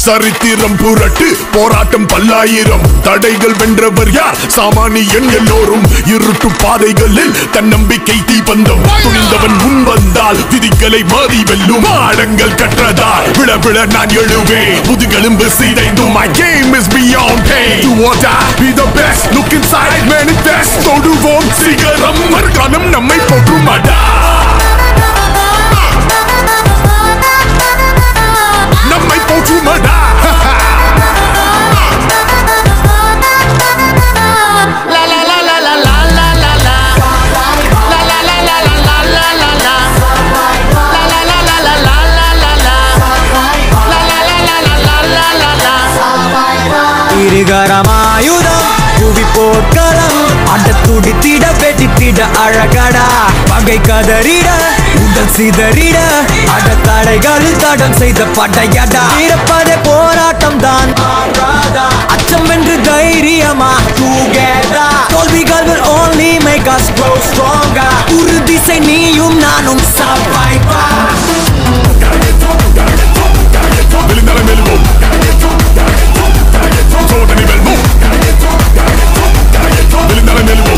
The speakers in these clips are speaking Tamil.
சரித்திரம் புரட்டு போராட்டம் பல்லாயிரம் தடைகள் வென்றவர் யார் சாமானியன் எல்லோரும் இருட்டு பாதைகளில் தன்னம்பிக்கை தீபந்தம் துணிந்தவன் முன் வந்தால் விதிகளை மாறி வெல்லும் ஆழங்கள் கற்றதால் விழ விழ நான் எழுவேன் முதுகெலும்பு சிதைந்தும் my game is beyond pain do or die be the best look inside manifest தொடுவோம் சிகரம் மறுகாலம் நம்மை போற்றுமாடா நம்மை போற்றுமாடா La la la la la la la la la. La la la la la la la la la. La la la la la la la la la. La la la la la la la la la. இருகரமாயுதம் புவி போர்க்களம் அட துடித்திட வெடித்திட அழகடா பகை கதறிட உடல் சிதறிட அட தடைகளில் தடம் செய்த படையடா இருப்பதே போராட்டம் தான் அச்சம் என்று தைரியமா together தோல்விகள் will only make us grow stronger உறுதிசை நீயும் நானும் survivor விழுந்தாலே மெல்வோம் சோதனை வெல்வோம் விழுந்தாலே மெல்வோம்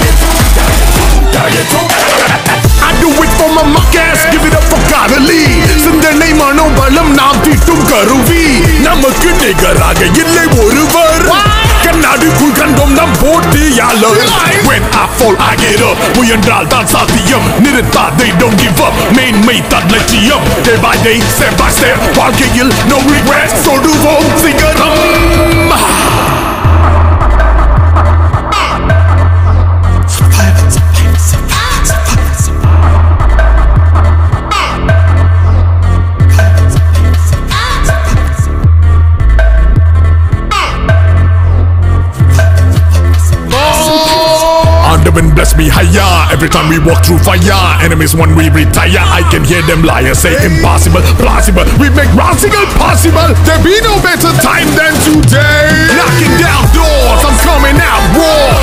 I do it for my muckers, give it up for Carly சிந்தனை மனோபலம் நாம் தீட்டும் கருவி நமக்கு நிகராக இல்லை ஒருவர் கண்ணாடிக்குள் கண்டோம் நம் போட்டியாளர் When I fall I get up முயன்றால் தான் சாத்தியம் நிறுத்தாதை don't give up மேன்மை தான் லட்சியம் Day by day step by step வாழ்க்கையில் no regrets தொடுவோம் சிகரம் Underman bless me higher Every time we walk through fire Enemies when we retire I can hear them liars say impossible Plausible We make radical possible There be no better time than today Knocking down doors I'm coming out raw